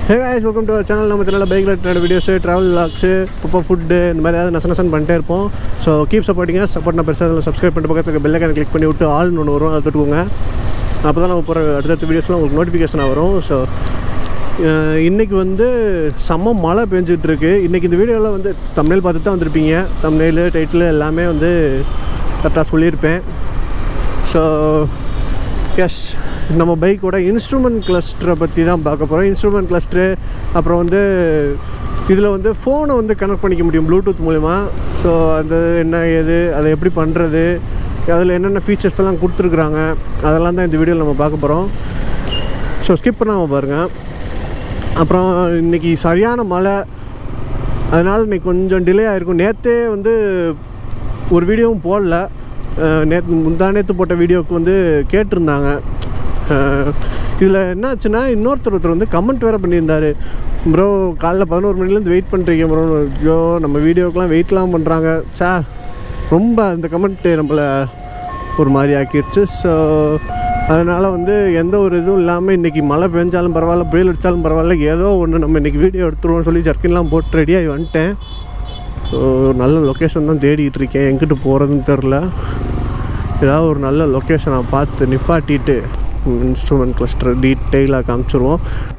Hey guys welcome to channel நம்ம சேனலில் bike related videos travel vlogs இப்போ food இந்த மாதிரி ஏதாவது நச நசன் பண்ணிட்டே இருப்போம் ஸோ கீப் சப்போர்ட்டிங்க சப்போர்ட் நான் பெருசாக அதில் சப்ஸ்கிரைப் பண்ணிட்டு பக்கத்தில் பெல் ஐக்கான கிளிக் பண்ணி விட்டு ஆல்னு ஒன்று வரும் அதை தொட்டுக்கோங்க அப்போ தான் நம்ம போகிற அடுத்தடுத்த வீடியோஸ்லாம் உங்களுக்கு நோட்டிஃபிகேஷனாக வரும் ஸோ இன்றைக்கி வந்து செம்ம மழை பெஞ்சிட்டு இருக்கு இன்றைக்கி இந்த வீடியோவில் வந்து தமிழ் பார்த்துட்டு தான் வந்திருப்பீங்க தமிழ் டைட்டில் எல்லாமே வந்து கரெக்டாக சொல்லியிருப்பேன் ஸோ எஸ் நம்ம பைக்கோட இன்ஸ்ட்ருமெண்ட் கிளஸ்டரை பற்றி தான் பார்க்க போகிறோம் இன்ஸ்ட்ருமெண்ட் கிளஸ்டரு அப்புறம் வந்து இதில் வந்து ஃபோனை வந்து கனெக்ட் பண்ணிக்க முடியும் ப்ளூடூத் மூலிமா ஸோ அந்த என்ன ஏது அதை எப்படி பண்ணுறது அதில் என்னென்ன ஃபீச்சர்ஸ் எல்லாம் கொடுத்துருக்குறாங்க அதெல்லாம் தான் இந்த வீடியோவில் நம்ம பார்க்க போகிறோம் ஸோ ஸ்கிப் பண்ணாமல் பாருங்கள் அப்புறம் இன்றைக்கி சரியான மழை அதனால் இன்னைக்கு கொஞ்சம் டிலே ஆகிருக்கும் நேற்றே வந்து ஒரு வீடியோவும் போடல நேற்று முந்தா நேற்று போட்ட வீடியோவுக்கு வந்து கேட்டிருந்தாங்க இதில் என்ன ஆச்சுன்னா இன்னொருத்தர் ஒருத்தர் வந்து கமெண்ட் வேறு பண்ணியிருந்தார் ப்ரோ காலைல பதினோரு மணிலேருந்து வெயிட் பண்ணுறீங்க ப்ரோ ஐயோ நம்ம வீடியோக்கெலாம் வெயிட்லாம் பண்ணுறாங்க சா ரொம்ப அந்த கமெண்ட்டு நம்மளை ஒரு மாதிரி ஆக்கிடுச்சு ஸோ அதனால் வந்து எந்த ஒரு இதுவும் இல்லாமல் இன்றைக்கி மழை பெஞ்சாலும் பரவாயில்ல புயல் அடித்தாலும் பரவாயில்ல ஏதோ ஒன்று நம்ம இன்றைக்கி வீடியோ எடுத்துருவோம்னு சொல்லி ஜர்க்கின்லாம் போட்டு ரெடியாகி வந்துட்டேன் ஸோ நல்ல லொக்கேஷன் தான் தேடிட்டு இருக்கேன் எங்கிட்டு போகிறதுன்னு தெரில ஏதாவது ஒரு நல்ல லொக்கேஷனை பார்த்து நிப்பாட்டிட்டு இன்ஸ்ட்ருமெண்ட் கிளஸ்டர் டீட்டெயிலாக காமிச்சிருவோம்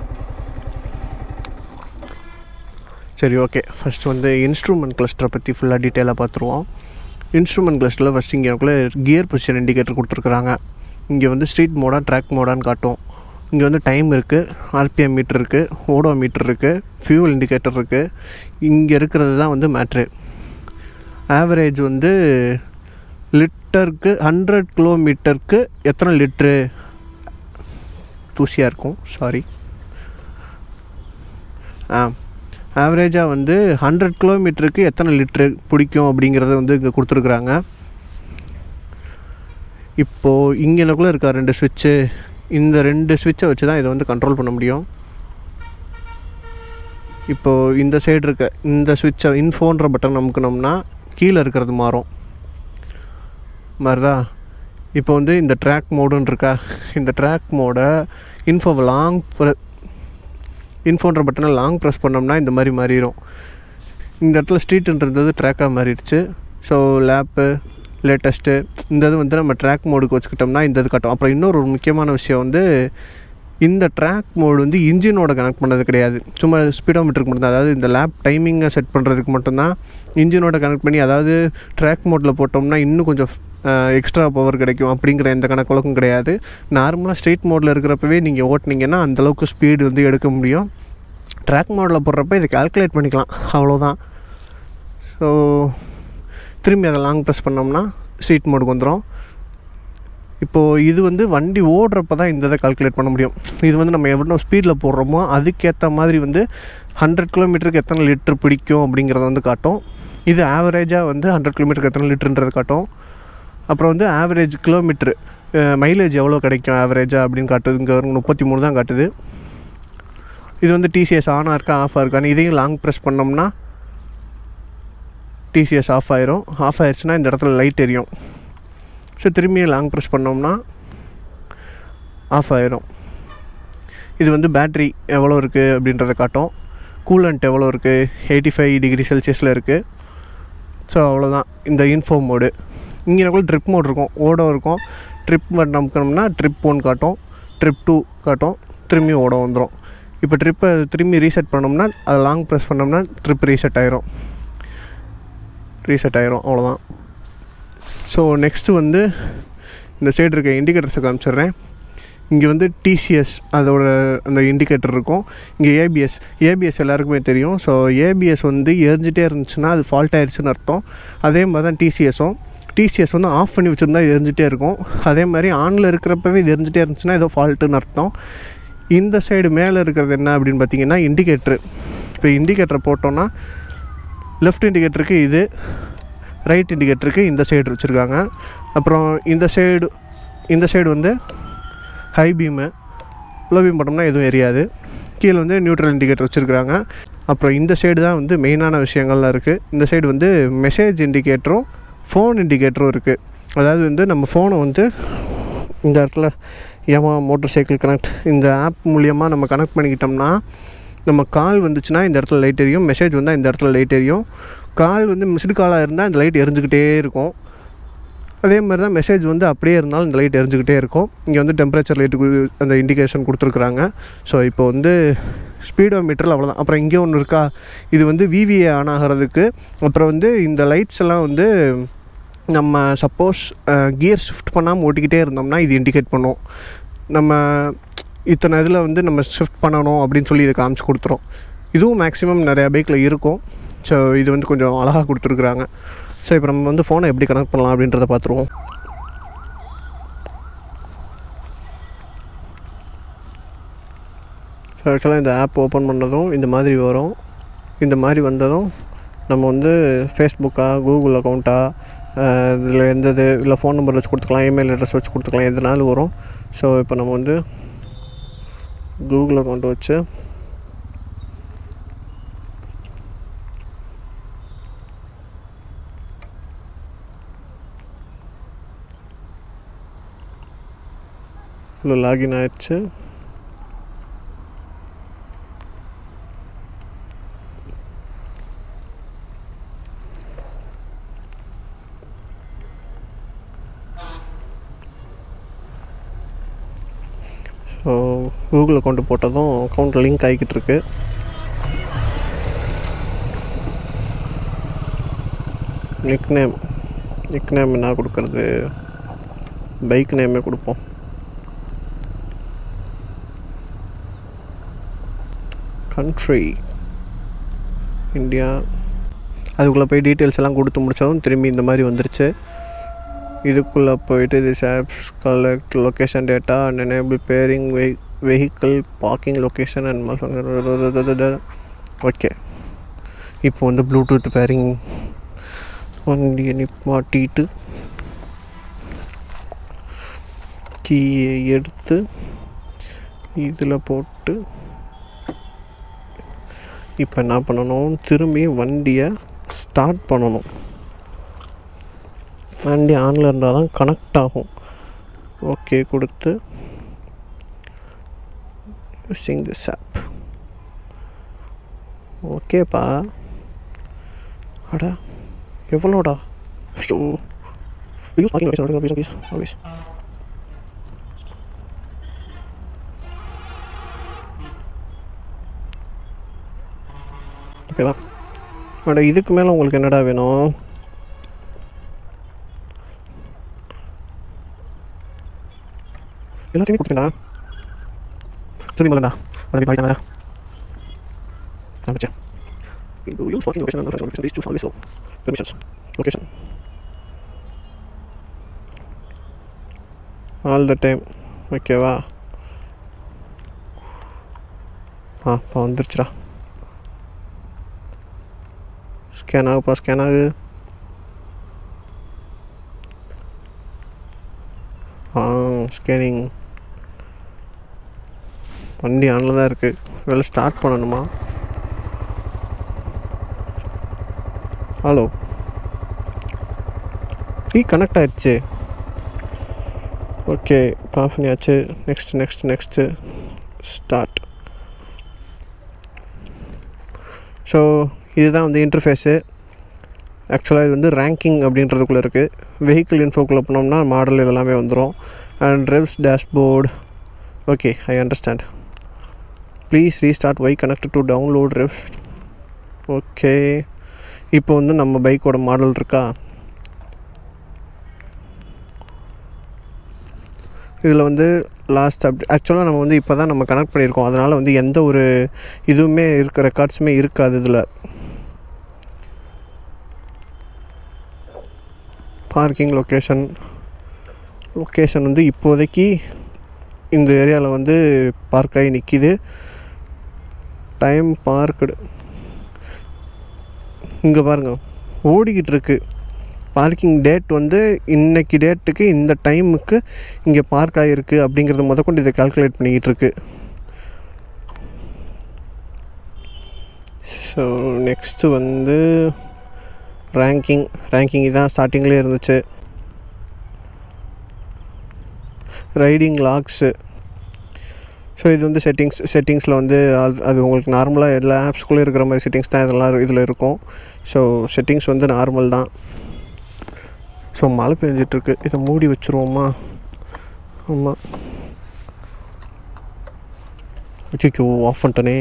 சரி ஓகே ஃபஸ்ட் வந்து இன்ஸ்ட்ருமெண்ட் கிளஸ்டரை பற்றி ஃபுல்லாக டீட்டெயிலாக பார்த்துருவோம் இன்ஸ்ட்ருமெண்ட் கிளஸ்டரில் ஃபஸ்ட் இங்கே எனக்குள்ளே கியர் பொசிஷன் இண்டிகேட்டர் கொடுத்துருக்குறாங்க இங்கே வந்து ஸ்ட்ரீட் மோடா ட்ராக் மோடான்னு காட்டும் இங்கே வந்து டைம் இருக்குது ஆர்பிஎம் மீட்டர் இருக்குது ஓடோ மீட்டர் இருக்குது ஃபியூல் இண்டிகேட்டர் இருக்குது இங்கே இருக்கிறது தான் வந்து மேட்ரு ஆவரேஜ் வந்து லிட்டருக்கு ஹண்ட்ரட் கிலோமீட்டருக்கு எத்தனை லிட்ரு தூசியாக இருக்கும் சாரி ஆ ஆவரேஜாக வந்து ஹண்ட்ரட் கிலோமீட்டருக்கு எத்தனை லிட்ரு பிடிக்கும் அப்படிங்கிறத வந்து இங்கே கொடுத்துருக்குறாங்க இப்போது இங்கே எனக்குள்ளே இருக்கா ரெண்டு சுவிட்சு இந்த ரெண்டு சுவிட்சை வச்சு தான் இதை வந்து கண்ட்ரோல் பண்ண முடியும் இப்போது இந்த சைடு இருக்க இந்த சுவிட்சை இன்ஃபோன்ற பட்டன் அமுக்கணும்னா கீழே இருக்கிறது மாறும் மாதிரிதா இப்போ வந்து இந்த ட்ராக் மோடுன்னு இருக்கா இந்த ட்ராக் மோடை இன்ஃபோவை லாங் இன்ஃபோன்ற பட்டனை லாங் ப்ரெஸ் பண்ணோம்னா இந்த மாதிரி மாறிடும் இந்த இடத்துல ஸ்ட்ரீட்டுன்றது ட்ராக்காக மாறிடுச்சு ஸோ லேப்பு லேட்டஸ்ட்டு இந்த இது வந்து நம்ம ட்ராக் மோடுக்கு வச்சுக்கிட்டோம்னா இந்த இது காட்டும் அப்புறம் இன்னொரு ஒரு முக்கியமான விஷயம் வந்து இந்த ட்ராக் மோடு வந்து இன்ஜினோட கனெக்ட் பண்ணது கிடையாது சும்மா ஸ்பீடோமீட்டருக்கு மட்டும்தான் அதாவது இந்த லேப் டைமிங்கை செட் பண்ணுறதுக்கு மட்டும்தான் இன்ஜினோட கனெக்ட் பண்ணி அதாவது ட்ராக் மோட்டில் போட்டோம்னா இன்னும் கொஞ்சம் எக்ஸ்ட்ரா பவர் கிடைக்கும் அப்படிங்கிற எந்த கணக்கு கிடையாது நார்மலாக ஸ்ட்ரெயிட் மோடில் இருக்கிறப்பவே நீங்கள் ஓட்டினீங்கன்னா அந்தளவுக்கு ஸ்பீடு வந்து எடுக்க முடியும் ட்ராக் மோடில் போடுறப்ப இதை கால்குலேட் பண்ணிக்கலாம் அவ்வளோதான் ஸோ திரும்பி அதை லாங் ப்ரெஸ் பண்ணோம்னா ஸ்ட்ரீட் மோடுக்கு வந்துடும் இப்போது இது வந்து வண்டி ஓடுறப்ப தான் இந்த இதை கால்குலேட் பண்ண முடியும் இது வந்து நம்ம எவ்வளோ ஸ்பீடில் போடுறோமோ அதுக்கேற்ற மாதிரி வந்து ஹண்ட்ரட் கிலோமீட்டருக்கு எத்தனை லிட்டர் பிடிக்கும் அப்படிங்கிறத வந்து காட்டும் இது ஆவரேஜாக வந்து ஹண்ட்ரட் கிலோமீட்டருக்கு எத்தனை லிட்டருன்றது காட்டும் அப்புறம் வந்து ஆவரேஜ் கிலோமீட்ரு மைலேஜ் எவ்வளோ கிடைக்கும் ஆவரேஜாக அப்படின்னு காட்டுது இங்கே ஒரு முப்பத்தி மூணு தான் காட்டுது இது வந்து டிசிஎஸ் ஆனாக இருக்கா ஆஃபாக இருக்கான்னு இதையும் லாங் ப்ரெஸ் பண்ணோம்னா டிசிஎஸ் ஆஃப் ஆயிரும் ஆஃப் ஆயிடுச்சுன்னா இந்த இடத்துல லைட் எரியும் ஸோ திரும்பியும் லாங் ப்ரெஸ் பண்ணோம்னா ஆஃப் ஆயிரும் இது வந்து பேட்ரி எவ்வளோ இருக்குது அப்படின்றத காட்டும் கூலண்ட் எவ்வளோ இருக்குது எயிட்டி ஃபைவ் டிகிரி செல்சியஸில் இருக்குது ஸோ அவ்வளோதான் இந்த இன்ஃபோ மோடு இங்கே கூட ட்ரிப் மோட் இருக்கும் ஓடோ இருக்கும் ட்ரிப் நமக்கணும்னா ட்ரிப் ஒன் காட்டும் ட்ரிப் டூ காட்டும் திரும்பி ஓட வந்துடும் இப்போ ட்ரிப்பை திரும்பி ரீசெட் பண்ணோம்னா அதை லாங் ப்ரெஸ் பண்ணோம்னா ட்ரிப் ரீசெட் ஆயிரும் ரீசெட் ஆயிரும் அவ்வளோதான் ஸோ நெக்ஸ்ட்டு வந்து இந்த சைடு இருக்க இண்டிகேட்டர்ஸை காமிச்சிடுறேன் இங்கே வந்து டிசிஎஸ் அதோட அந்த இண்டிகேட்டர் இருக்கும் இங்கே ஏபிஎஸ் ஏபிஎஸ் எல்லாருக்குமே தெரியும் ஸோ ஏபிஎஸ் வந்து எரிஞ்சிட்டே இருந்துச்சுன்னா அது ஃபால்ட் ஆயிடுச்சுன்னு அர்த்தம் அதே மாதிரி தான் டிசிஎஸும் டிசிஎஸ் வந்து ஆஃப் பண்ணி வச்சுருந்தா எரிஞ்சிட்டே இருக்கும் அதே மாதிரி ஆனில் இருக்கிறப்பவே இது எரிஞ்சிட்டே இருந்துச்சுன்னா ஏதோ ஃபால்ட்டுன்னு அர்த்தம் இந்த சைடு மேலே இருக்கிறது என்ன அப்படின்னு பார்த்தீங்கன்னா இண்டிகேட்ரு இப்போ இண்டிகேட்டரை போட்டோன்னா லெஃப்ட் இண்டிகேட்டருக்கு இது ரைட் இண்டிகேட்டருக்கு இந்த சைடு வச்சுருக்காங்க அப்புறம் இந்த சைடு இந்த சைடு வந்து ஹை பீமு லோ பீம் போட்டோம்னா எதுவும் எரியாது கீழே வந்து நியூட்ரல் இண்டிகேட்டர் வச்சுருக்குறாங்க அப்புறம் இந்த சைடு தான் வந்து மெயினான விஷயங்கள்லாம் இருக்குது இந்த சைடு வந்து மெசேஜ் இண்டிகேட்டரும் ஃபோன் இண்டிகேட்டரும் இருக்குது அதாவது வந்து நம்ம ஃபோனை வந்து இந்த இடத்துல ஏமா மோட்டர் சைக்கிள் கனெக்ட் இந்த ஆப் மூலியமாக நம்ம கனெக்ட் பண்ணிக்கிட்டோம்னா நம்ம கால் வந்துச்சுன்னா இந்த இடத்துல லைட் எரியும் மெசேஜ் வந்தால் இந்த இடத்துல லைட் எரியும் கால் வந்து மிஸ்டு காலாக இருந்தால் இந்த லைட் எரிஞ்சுக்கிட்டே இருக்கும் அதே மாதிரி தான் மெசேஜ் வந்து அப்படியே இருந்தாலும் இந்த லைட் எரிஞ்சுக்கிட்டே இருக்கும் இங்கே வந்து டெம்பரேச்சர் லைட்டு அந்த இண்டிகேஷன் கொடுத்துருக்குறாங்க ஸோ இப்போ வந்து ஸ்பீடோ மீட்டரில் அவ்வளோதான் அப்புறம் இங்கே ஒன்று இருக்கா இது வந்து விவிஏ ஆன் ஆகிறதுக்கு அப்புறம் வந்து இந்த லைட்ஸ் எல்லாம் வந்து நம்ம சப்போஸ் கியர் ஷிஃப்ட் பண்ணாமல் ஓட்டிக்கிட்டே இருந்தோம்னா இது இண்டிகேட் பண்ணும் நம்ம இத்தனை இதில் வந்து நம்ம ஷிஃப்ட் பண்ணணும் அப்படின்னு சொல்லி இதை காமிச்சு கொடுத்துரும் இதுவும் மேக்ஸிமம் நிறையா பைக்கில் இருக்கும் ஸோ இது வந்து கொஞ்சம் அழகாக கொடுத்துருக்குறாங்க ஸோ இப்போ நம்ம வந்து ஃபோனை எப்படி கனெக்ட் பண்ணலாம் அப்படின்றத பார்த்துருவோம் ஸோ ஆக்சுவலாக இந்த ஆப் ஓப்பன் பண்ணதும் இந்த மாதிரி வரும் இந்த மாதிரி வந்ததும் நம்ம வந்து ஃபேஸ்புக்கா கூகுள் அக்கௌண்ட்டா இதில் எந்த இது இல்லை ஃபோன் நம்பர் வச்சு கொடுத்துக்கலாம் இமெயில் அட்ரஸ் வச்சு கொடுத்துக்கலாம் எதுனாலும் வரும் ஸோ இப்போ நம்ம வந்து கூகுள் அக்கௌண்ட் வச்சு இதில் லாகின் ஆயிடுச்சு ஸோ கூகுள் அக்கௌண்ட்டு போட்டதும் அக்கௌண்ட் லிங்க் ஆகிக்கிட்டு இருக்கு நிக் நேம் நிக் நேம் என்ன கொடுக்கறது பைக் நேமே கொடுப்போம் கண்ட்ரி இந்தியா அதுக்குள்ளே போய் டீட்டெயில்ஸ் எல்லாம் கொடுத்து முடித்ததும் திரும்பி இந்த மாதிரி வந்துருச்சு இதுக்குள்ளே போயிட்டு இது apps collect location data and enable pairing வெஹி vehicle parking location and okay இப்போ வந்து ப்ளூடூத் பேரிங் வண்டியை நிப்பாட்டிட்டு கீயை எடுத்து இதில் போட்டு இப்போ என்ன பண்ணணும் திரும்பி வண்டியை ஸ்டார்ட் பண்ணணும் வண்டி ஆனில் இருந்தால் தான் கனெக்ட் ஆகும் ஓகே கொடுத்து யூஸிங் திஸ் ஆப் ஓகேப்பா அடா எவ்வளோடா ஐயோ use parking location please please always ஓகேவா அட இதுக்கு மேலே உங்களுக்கு என்னடா வேணும் எல்லாத்தையுமே கொடுத்துருங்கடா திரும்பி மலண்டா உடனே பாடிட்டாங்கடா ஆரம்பிச்சேன் Do use parking location and reference location. These two always low. Permissions. Location. All the time ஓகேவா ஆ இப்போ வந்துருச்சுடா ஸ்கேன் ஆகுப்பா ஸ்கேன் ஆகு ஆ ஸ்கேனிங் வண்டி ஆனில் தான் இருக்குது வேலை ஸ்டார்ட் பண்ணணுமா ஹலோ ரீ கனெக்ட் ஆயிடுச்சு ஓகே ஆஃப் பண்ணியாச்சு next next next start so இதுதான் வந்து இன்டர்ஃபேஸு ஆக்சுவலாக இது வந்து ரேங்கிங் அப்படின்றதுக்குள்ளே இருக்குது வெஹிக்கிள் இன்ஃபோக்குள்ளே போனோம்னா மாடல் இதெல்லாமே வந்துடும் and revs dashboard okay I understand please restart why connect to download revs okay இப்போ வந்து நம்ம பைக்கோட மாடல் இருக்கா இதில் வந்து லாஸ்ட் அப்டே ஆக்சுவலாக நம்ம வந்து இப்போ தான் நம்ம கனெக்ட் பண்ணியிருக்கோம் அதனால் வந்து எந்த ஒரு இதுவுமே இருக்க ரெக்கார்ட்ஸுமே இருக்காது இதில் பார்க்கிங் லொக்கேஷன் லொக்கேஷன் வந்து இப்போதைக்கு இந்த ஏரியாவில் வந்து பார்க் ஆகி நிற்கிது டைம் பார்க்குடு இங்கே பாருங்கள் ஓடிக்கிட்டு இருக்கு பார்க்கிங் டேட் வந்து இன்னைக்கு டேட்டுக்கு இந்த டைமுக்கு இங்கே பார்க் ஆகிருக்கு அப்படிங்கிறத முதற்கொண்டு இதை கால்குலேட் பண்ணிக்கிட்டு இருக்கு ஸோ நெக்ஸ்ட்டு வந்து ரேங்கிங் ரேங்கிங் இதான் ஸ்டார்டிங்லேயே இருந்துச்சு ரைடிங் லாக்ஸு ஸோ இது வந்து செட்டிங்ஸ் செட்டிங்ஸில் வந்து அது அது உங்களுக்கு நார்மலாக எல்லா ஆப்ஸ்குள்ளே இருக்கிற மாதிரி செட்டிங்ஸ் தான் இதெல்லாம் இதில் இருக்கும் ஸோ செட்டிங்ஸ் வந்து நார்மல் தான் ஸோ மழை பெஞ்சிட்ருக்கு இதை மூடி வச்சுருவோமா ஆமாம் அச்சோ ஆஃப் பண்ணிட்டனே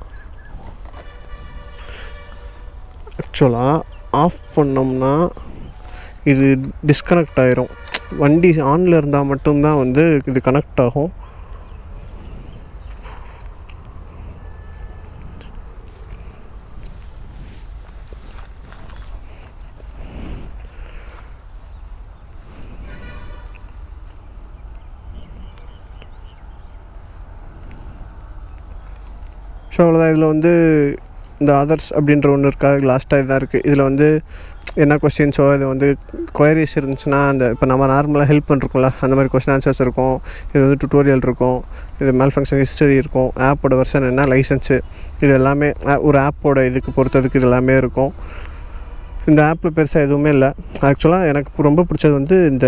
ஆக்சுவலாக ஆஃப் பண்ணோம்னா இது டிஸ்கனெக்ட் ஆயிரும் வண்டி ஆனில் இருந்தால் மட்டும்தான் வந்து இது கனெக்ட் ஆகும் ஸோ அவ்வளோதான் இதில் வந்து இந்த அதர்ஸ் அப்படின்ற ஒன்று இருக்கா லாஸ்ட்டாக இதாக இருக்குது இதில் வந்து என்ன கொஸ்டின்ஸோ இது வந்து கொயரிஸ் இருந்துச்சுன்னா அந்த இப்போ நம்ம நார்மலாக ஹெல்ப் பண்ணிருக்கோம்ல அந்த மாதிரி கொஸ்டின் ஆன்சர்ஸ் இருக்கும் இது வந்து டுட்டோரியல் இருக்கும் இது மேல் ஃபங்க்ஷன் ஹிஸ்டரி இருக்கும் ஆப்போட வெர்ஷன் என்ன லைசன்ஸு இது எல்லாமே a- ஒரு ஆப்போட இதுக்கு பொறுத்ததுக்கு இது எல்லாமே இருக்கும் இந்த ஆப்பில் பெருசாக எதுவுமே இல்லை ஆக்சுவலாக எனக்கு ரொம்ப பிடிச்சது வந்து இந்த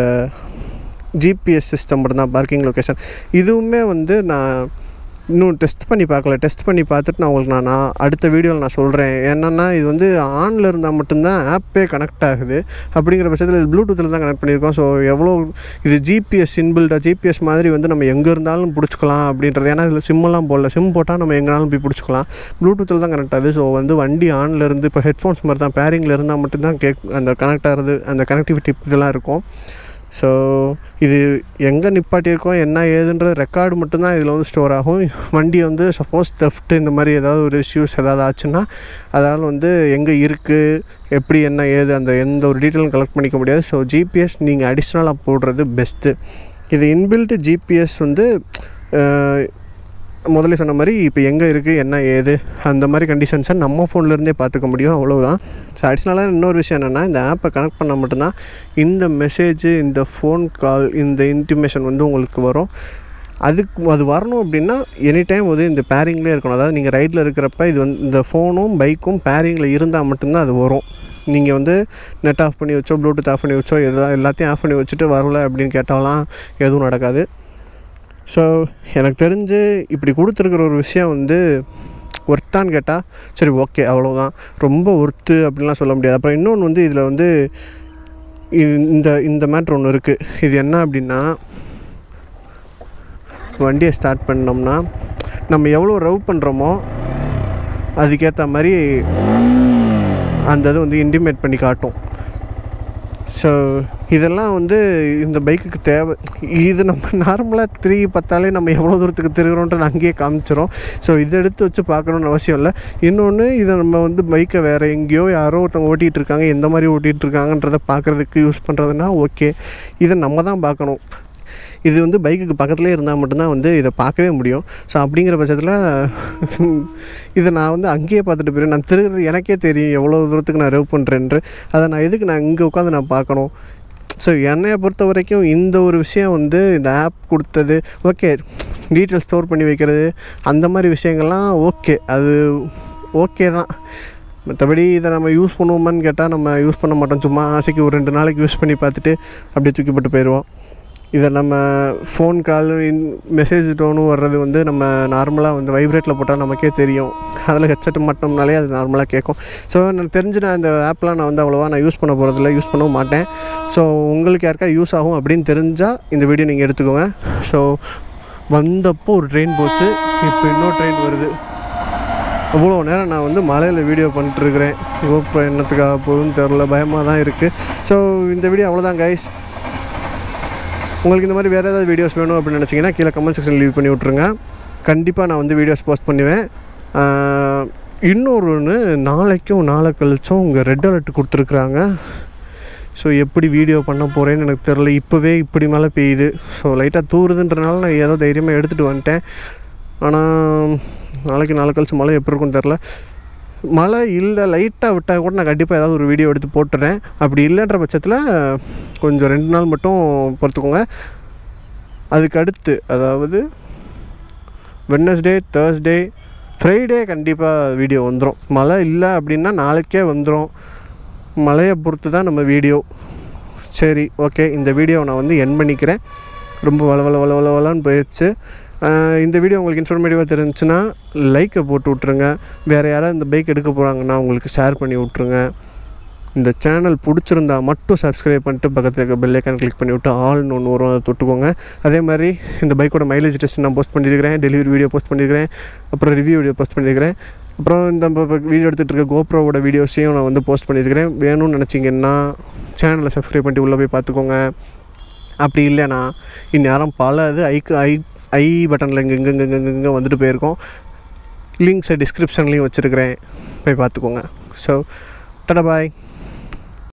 ஜிபிஎஸ் சிஸ்டம் மட்டும் தான் பார்க்கிங் லொக்கேஷன் இதுவுமே வந்து நான் இன்னும் டெஸ்ட் பண்ணி பார்க்கல டெஸ்ட் பண்ணி பார்த்துட்டு நான் உங்களுக்கு நான் நான் அடுத்த வீடியோவில் நான் சொல்கிறேன் என்னென்னா இது வந்து ஆனில் இருந்தால் மட்டும்தான் ஆப்பே கனெக்ட் ஆகுது அப்படிங்கிற பட்சத்தில் இது ப்ளூடூத்தில் தான் கனெக்ட் பண்ணியிருக்கோம் ஸோ எவ்வளோ இது ஜிபிஎஸ் இன்பில்டாக ஜிபிஎஸ் மாதிரி வந்து நம்ம எங்கே இருந்தாலும் பிடிச்சிக்கலாம் அப்படின்றது ஏன்னா இதில் சிம்மெல்லாம் போடல சிம் போட்டால் நம்ம எங்கேனாலும் போய் பிடிச்சிக்கலாம் ப்ளூடூத்தில் தான் கனெக்ட் ஆகுது ஸோ வந்து வண்டி ஆனில் இருந்து இப்போ ஹெட்ஃபோன்ஸ் மாதிரி தான் பேரிங்கில் இருந்தால் மட்டும்தான் கேக் அந்த கனெக்ட் ஆகிறது அந்த கனெக்டிவிட்டி இதெல்லாம் இருக்கும் ஸோ இது எங்கே நிப்பாட்டியிருக்கோம் என்ன ஏதுன்ற ரெக்கார்டு மட்டும்தான் இதில் வந்து ஸ்டோர் ஆகும் வண்டி வந்து சப்போஸ் தெஃப்ட் இந்த மாதிரி ஏதாவது ஒரு இஷ்யூஸ் ஏதாவது ஆச்சுன்னா அதால் வந்து எங்கே இருக்குது எப்படி என்ன ஏது அந்த எந்த ஒரு டீட்டெயிலும் கலெக்ட் பண்ணிக்க முடியாது ஸோ ஜிபிஎஸ் நீங்கள் அடிஷ்னலாக போடுறது பெஸ்ட்டு இது இன்பில்ட் ஜிபிஎஸ் வந்து அஹ், முதல்ல சொன்ன மாதிரி இப்போ எங்கே இருக்குது என்ன ஏது அந்த மாதிரி கண்டிஷன்ஸை நம்ம ஃபோன்லேருந்தே பார்த்துக்க முடியும் அவ்வளவுதான் ஸோ அடிஷ்னலாக இன்னொரு விஷயம் என்னென்னா இந்த ஆப்பை கனெக்ட் பண்ணால் மட்டும்தான் இந்த மெசேஜ் இந்த ஃபோன் கால் இந்த இன்டிமேஷன் வந்து உங்களுக்கு வரும் அதுக்கு அது வரணும் அப்படின்னா எனி டைம் வந்து இந்த பேரிங்லேயே இருக்கணும் அதாவது நீங்கள் ரைடில் இருக்கிறப்ப இது வந்து இந்த ஃபோனும் பைக்கும் பேரிங்கில் இருந்தால் மட்டும்தான் அது வரும் நீங்கள் வந்து நெட் ஆஃப் பண்ணி வச்சோ ப்ளூடூத் ஆஃப் பண்ணி வச்சோ எதா எல்லாத்தையும் ஆஃப் பண்ணி வச்சுட்டு வரல அப்படின்னு கேட்டாலாம் எதுவும் நடக்காது ஸோ எனக்கு தெரிஞ்சு இப்படி கொடுத்துருக்குற ஒரு விஷயம் வந்து ஒர்த்தான்னு கேட்டால் சரி ஓகே அவ்வளோதான் ரொம்ப ஒர்த்து அப்படின்லாம் சொல்ல முடியாது அப்புறம் இன்னொன்று வந்து இதில் வந்து இது இந்த இந்த மேட்ரு ஒன்று இருக்குது இது என்ன அப்படின்னா வண்டியை ஸ்டார்ட் பண்ணோம்னா நம்ம எவ்வளோ ரவ் பண்ணுறோமோ அதுக்கேற்ற மாதிரி அந்த இது வந்து இன்டிமேட் பண்ணி காட்டும் ஸோ இதெல்லாம் வந்து இந்த பைக்குக்கு தேவை இது நம்ம நார்மலாக திரும்பி பார்த்தாலே நம்ம எவ்வளோ தூரத்துக்கு திருகிறோன்றது அங்கேயே காமிச்சிரும் ஸோ இதை எடுத்து வச்சு பார்க்கணுன்னு அவசியம் இல்லை இன்னொன்று இதை நம்ம வந்து பைக்கை வேறு எங்கேயோ யாரோ ஒருத்தவங்க ஓட்டிகிட்டு இருக்காங்க எந்த மாதிரி ஓட்டிகிட்டு இருக்காங்கன்றதை பார்க்குறதுக்கு யூஸ் பண்ணுறதுனா ஓகே இதை நம்ம தான் பார்க்கணும் இது வந்து பைக்குக்கு பக்கத்துலேயே இருந்தால் மட்டும்தான் வந்து இதை பார்க்கவே முடியும் ஸோ அப்படிங்கிற பட்சத்தில் இதை நான் வந்து அங்கேயே பார்த்துட்டு போயிடுவேன் நான் திருகிறது எனக்கே தெரியும் எவ்வளோ தூரத்துக்கு நான் ரெவ் பண்ணுறேன்று அதை நான் எதுக்கு நான் இங்கே உட்காந்து நான் பார்க்கணும் ஸோ என்னையை பொறுத்த வரைக்கும் இந்த ஒரு விஷயம் வந்து இந்த ஆப் கொடுத்தது ஓகே டீட்டெயில் ஸ்டோர் பண்ணி வைக்கிறது அந்த மாதிரி விஷயங்கள்லாம் ஓகே அது ஓகே தான் மற்றபடி இதை நம்ம யூஸ் பண்ணுவோமான்னு கேட்டால் நம்ம யூஸ் பண்ண மாட்டோம் சும்மா ஆசைக்கு ஒரு ரெண்டு நாளைக்கு யூஸ் பண்ணி பார்த்துட்டு அப்படியே தூக்கி போட்டு போயிடுவோம் இதை நம்ம ஃபோன் கால் மெசேஜ் டோனும் வர்றது வந்து நம்ம நார்மலாக வந்து வைப்ரேட்டில் போட்டால் நமக்கே தெரியும் அதில் ஹெட்செட் மாட்டோம்னாலே அது நார்மலாக கேட்கும் ஸோ எனக்கு தெரிஞ்சு நான் இந்த ஆப்லாம் நான் வந்து அவ்வளோவா நான் யூஸ் பண்ண போகிறதில்ல யூஸ் பண்ணவும் மாட்டேன் ஸோ உங்களுக்கு யாருக்கா யூஸ் ஆகும் அப்படின்னு தெரிஞ்சால் இந்த வீடியோ நீங்கள் எடுத்துக்கோங்க ஸோ வந்தப்போ ஒரு ட்ரெயின் போச்சு இப்போ இன்னொரு ட்ரெயின் வருது அவ்வளோ நேரம் நான் வந்து மலையில் வீடியோ பண்ணிட்டுருக்கிறேன் கோப்ரோ என்னத்துக்காக போகுதுன்னு தெரில பயமாக தான் இருக்குது ஸோ இந்த வீடியோ அவ்வளோதான் கைஸ் உங்களுக்கு இந்த மாதிரி வேறு ஏதாவது வீடியோஸ் வேணும் அப்படின்னு நினச்சிங்கன்னா கீழே கமெண்ட் செக்ஷன் லீவ் பண்ணி விட்ருங்க கண்டிப்பாக நான் வந்து வீடியோஸ் போஸ்ட் பண்ணுவேன் ஆஹ், இன்னொரு ஒன்று நாளைக்கும் நாளை கழிச்சும் உங்கள் ரெட் அலர்ட் கொடுத்துருக்குறாங்க ஸோ எப்படி வீடியோ பண்ண போகிறேன்னு எனக்கு தெரில இப்போவே இப்படி மழை பெய்யுது ஸோ லைட்டாக தூறுதுன்றனால நான் ஏதோ தைரியமாக எடுத்துகிட்டு வந்துட்டேன் ஆனால் நாளைக்கு நாளை கழிச்சு மழை எப்படி இருக்கும்னு தெரில மழை இல்லை லைட்டாக விட்டால் கூட நான் கண்டிப்பாக ஏதாவது ஒரு வீடியோ எடுத்து போட்டுறேன் அப்படி இல்லைன்ற பட்சத்தில் கொஞ்சம் ரெண்டு நாள் மட்டும் பொறுத்துக்கோங்க அதுக்கு அடுத்து அதாவது வெட்னஸ்டே தேர்ஸ்டே ஃப்ரைடே கண்டிப்பாக வீடியோ வந்துடும் மழை இல்லை அப்படின்னா நாளைக்கே வந்துடும் மழையை பொறுத்து தான் நம்ம வீடியோ சரி ஓகே இந்த வீடியோவை நான் வந்து என் பண்ணிக்கிறேன் ரொம்ப வள வள வள வள வளன்னு போயிடுச்சு ஆஹ் இந்த வீடியோ உங்களுக்கு இன்ஃபர்மேட்டிவாக தெரிஞ்சுன்னா லைக்கை போட்டு விட்ருங்க வேறு யாராவது இந்த பைக் எடுக்க போகிறாங்கன்னா உங்களுக்கு ஷேர் பண்ணி விட்ருங்க இந்த சேனல் பிடிச்சிருந்தா மட்டும் சப்ஸ்கிரைப் பண்ணிட்டு பக்கத்தில் இருக்க பெல் ஐக்கான் கிளிக் பண்ணி விட்டு ஆல்னு ஒன்று வரும் அதை தொட்டுக்கோங்க அதே மாதிரி இந்த பைக்கோட மைலேஜ் டெஸ்ட் நான் போஸ்ட் பண்ணியிருக்கிறேன் டெலிவரி வீடியோ போஸ்ட் பண்ணியிருக்கிறேன் அப்புறம் ரிவ்யூ வீடியோ போஸ்ட் பண்ணியிருக்கிறேன் அப்புறம் இந்த வீடியோ எடுத்துகிட்டு இருக்க கோப்ரோவோட வீடியோஸையும் நான் வந்து போஸ்ட் பண்ணியிருக்கிறேன் வேணும்னு நினச்சிங்கன்னா சேனலை சப்ஸ்கிரைப் பண்ணிட்டு உள்ளே போய் பார்த்துக்கோங்க அப்படி இல்லைன்னா இந்நேரம் பல இது ஐக்கு ஐ ஐ பட்டனில் இங்கே இங்கே இங்கே இங்கே இங்கே வந்துட்டு போயிருக்கோம் லிங்க்ஸை டிஸ்கிரிப்ஷன்லேயும் வச்சுருக்கிறேன் போய் பார்த்துக்கோங்க ஸோ டடா பாய்